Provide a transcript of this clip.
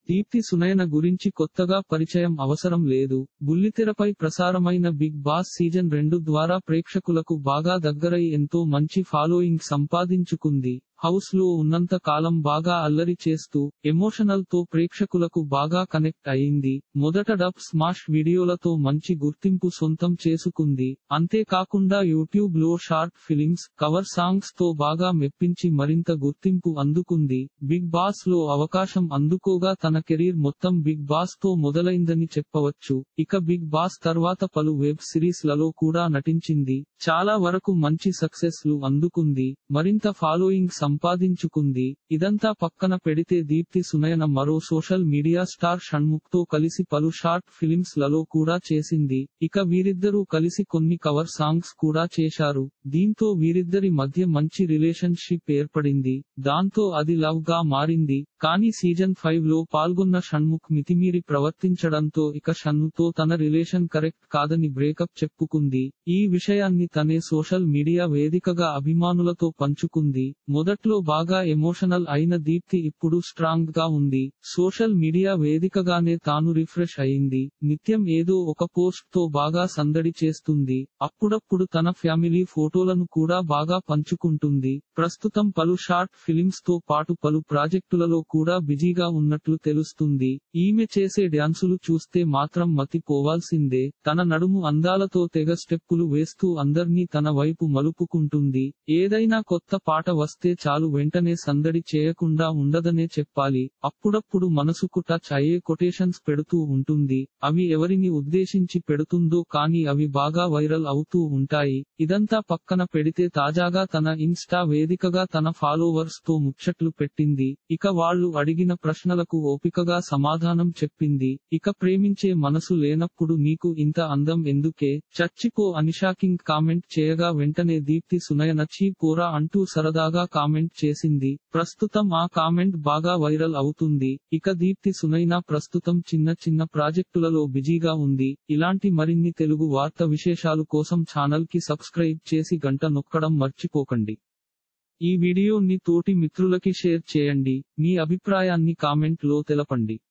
దీప్తి సునయన గురించి కొత్తగా పరిచయం అవసరం లేదు బుల్లితెరపై ప్రసారమైన బిగ్ బాస్ సీజన్ రెండు ద్వారా ప్రేక్షకులకు బాగా దగ్గరై ఎంతో మంచి ఫాలోయింగ్ సంపాదించుకుంది హౌస్ లో ఉన్నంత కాలం బాగా అల్లరి చేస్తూ ఎమోషనల్ తో ప్రేక్షకులకు బాగా కనెక్ట్ అయింది మొదట డబ్ స్మాష్ వీడియోలతో మంచి గుర్తింపు సొంతం చేసుకుంది అంతేకాకుండా యూట్యూబ్ లో షార్ట్ ఫిలిమ్స్ కవర్ సాంగ్స్ తో బాగా మెప్పించి మరింత గుర్తింపు అందుకుంది బిగ్ బాస్ లో అవకాశం అందుకోగా తన కెరీర్ మొత్తం బిగ్ బాస్ తో మొదలైందని చెప్పవచ్చు ఇక బిగ్ బాస్ తర్వాత పలు వెబ్ సిరీస్ లలో కూడా నటించింది చాలా వరకు మంచి సక్సెస్ లు అందుకుంది మరింత ఫాలోయింగ్ సంపాదించుకుంది ఇదంతా పక్కన పెడితే దీప్తి సునయన మరో సోషల్ మీడియా స్టార్ షణ్ముఖ్ తో కలిసి పలు షార్ట్ ఫిలిమ్స్ లలో కూడా చేసింది ఇక వీరిద్దరూ కలిసి కొన్ని కవర్ సాంగ్స్ కూడా చేశారు దీంతో వీరిద్దరి మధ్య మంచి రిలేషన్షిప్ ఏర్పడింది దాంతో అది లవ్ గా మారింది కానీ సీజన్ ఫైవ్ లో పాల్గొన్న షణ్ముఖ్ మితిమీరి ప్రవర్తించడంతో ఇక షన్నుతో తన రిలేషన్ కరెక్ట్ కాదని బ్రేకప్ చెప్పుకుంది ఈ విషయాన్ని తనే సోషల్ మీడియా వేదికగా అభిమానులతో పంచుకుంది మొదట్లో బాగా ఎమోషనల్ అయిన దీప్తి ఇప్పుడు స్ట్రాంగ్ గా ఉంది సోషల్ మీడియా వేదికగానే తాను రిఫ్రెష్ అయింది నిత్యం ఏదో ఒక పోస్ట్ తో బాగా సందడి చేస్తుంది అప్పుడప్పుడు తన ఫ్యామిలీ ఫోటోలను కూడా బాగా పంచుకుంటుంది ప్రస్తుతం పలు షార్ట్ ఫిలిమ్స్ తో పాటు పలు ప్రాజెక్టులలో కూడా బిజీగా ఉన్నట్లు తెలుస్తుంది ఈమె చేసే డ్యాన్సులు చూస్తే మాత్రం మతిపోవాల్సిందే తన నడుము అందాలతో తెగ స్టెప్పులు వేస్తూ అందర్నీ తన వైపు మలుపుకుంటుంది ఏదైనా కొత్త పాట వస్తే చాలు వెంటనే సందడి చేయకుండా ఉండదనే చెప్పాలి అప్పుడప్పుడు మనసుకు టచ్ అయ్యే కొటేషన్స్ పెడుతూ ఉంటుంది అవి ఎవరిని ఉద్దేశించి పెడుతుందో కానీ అవి బాగా వైరల్ అవుతూ ఉంటాయి ఇదంతా పక్కన పెడితే తాజాగా తన ఇన్స్టా వేదికగా తన ఫాలోవర్స్ తో ముచ్చట్లు పెట్టింది ఇక వాళ్ళు అడిగిన ప్రశ్నలకు ఓపికగా సమాధానం చెప్పింది ఇక ప్రేమించే మనసు లేనప్పుడు నీకు ఇంత అందం ఎందుకే చచ్చిపో అని షాకింగ్ కామెంట్ చేయగా వెంటనే దీప్తి సునయన చీ పోరా అంటూ సరదాగా కామెంట్ చేసింది ప్రస్తుతం ఆ కామెంట్ బాగా వైరల్ అవుతుంది ఇక దీప్తి సునైన ప్రస్తుతం చిన్న చిన్న ప్రాజెక్టులలో బిజీగా ఉంది ఇలాంటి మరిన్ని తెలుగు వార్త విశేషాలు కోసం ఛానల్ కి సబ్స్క్రైబ్ చేసి గంట నొక్కడం మర్చిపోకండి ఈ వీడియోని తోటి మిత్రులకి షేర్ చేయండి మీ అభిప్రాయాన్ని కామెంట్ లో తెలపండి